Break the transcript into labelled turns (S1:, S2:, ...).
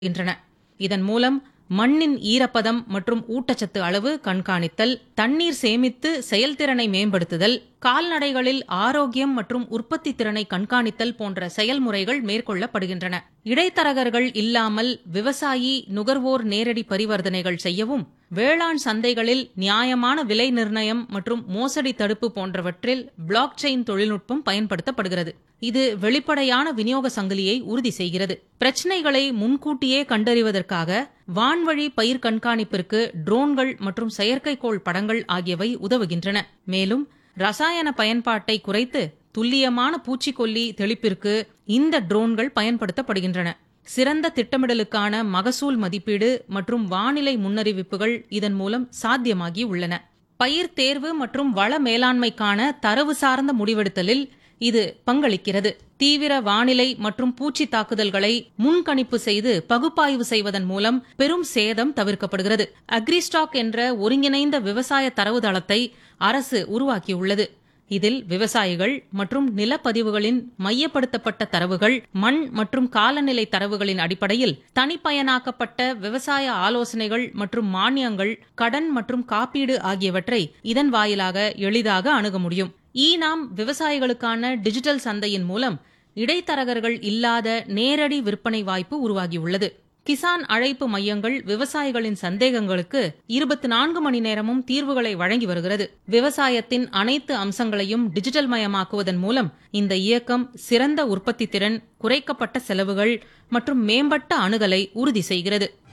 S1: வருகின்றன இதன் மூலம் மண்ணின் ஈரப்பதம் மற்றும் ஊட்டச்சத்து அளவு கண்காணித்தல் தண்ணீர் சேமித்து செயல்திறனை மேம்படுத்துதல் கால்நடைகளில் ஆரோக்கியம் மற்றும் உற்பத்தி திறனை கண்காணித்தல் போன்ற செயல்முறைகள் மேற்கொள்ளப்படுகின்றன இடைத்தரகர்கள் இல்லாமல் விவசாயி நுகர்வோர் நேரடி பரிவர்த்தனைகள் செய்யவும் வேளாண் சந்தைகளில் நியாயமான விலை நிர்ணயம் மற்றும் மோசடி தடுப்பு போன்றவற்றில் பிளாக் செயின் தொழில்நுட்பம் பயன்படுத்தப்படுகிறது இது வெளிப்படையான விநியோக சங்கிலியை உறுதி செய்கிறது பிரச்சினைகளை முன்கூட்டியே கண்டறிவதற்காக வான்வழி பயிர் கண்காணிப்பிற்கு ட்ரோன்கள் மற்றும் செயற்கைக்கோள் படங்கள் ஆகியவை உதவுகின்றன மேலும் ரசாயன பயன்பாட்டை குறைத்து துல்லியமான பூச்சிக்கொல்லி தெளிப்பிற்கு இந்த ட்ரோன்கள் பயன்படுத்தப்படுகின்றன சிறந்த திட்டமிடலுக்கான மகசூல் மதிப்பீடு மற்றும் வானிலை முன்னறிவிப்புகள் இதன் மூலம் சாத்தியமாகி உள்ளன பயிர் தேர்வு மற்றும் வள மேலாண்மைக்கான தரவு சார்ந்த முடிவெடுத்தலில் இது பங்களிக்கிறது தீவிர வானிலை மற்றும் பூச்சி தாக்குதல்களை முன்கணிப்பு செய்து பகுப்பாய்வு செய்வதன் மூலம் பெரும் சேதம் தவிர்க்கப்படுகிறது அக்ரிஸ்டாக் என்ற ஒருங்கிணைந்த விவசாய தரவுதளத்தை அரசு உருவாக்கியுள்ளது இதில் விவசாயிகள் மற்றும் நிலப்பதிவுகளின் மையப்படுத்தப்பட்ட தரவுகள் மண் மற்றும் காலநிலை தரவுகளின் அடிப்படையில் தனிப்பயனாக்கப்பட்ட விவசாய ஆலோசனைகள் மற்றும் மானியங்கள் கடன் மற்றும் காப்பீடு ஆகியவற்றை இதன் வாயிலாக எளிதாக அணுக முடியும் ஈ நாம் விவசாயிகளுக்கான டிஜிட்டல் சந்தையின் மூலம் இடைத்தரகர்கள் இல்லாத நேரடி விற்பனை வாய்ப்பு உருவாகியுள்ளது கிசான் அழைப்பு மையங்கள் விவசாயிகளின் சந்தேகங்களுக்கு இருபத்தி நான்கு மணி நேரமும் தீர்வுகளை வழங்கி வருகிறது விவசாயத்தின் அனைத்து அம்சங்களையும் டிஜிட்டல் மயமாக்குவதன் மூலம் இந்த இயக்கம் சிறந்த உற்பத்தி திறன் குறைக்கப்பட்ட செலவுகள் மற்றும் மேம்பட்ட அணுகலை உறுதி செய்கிறது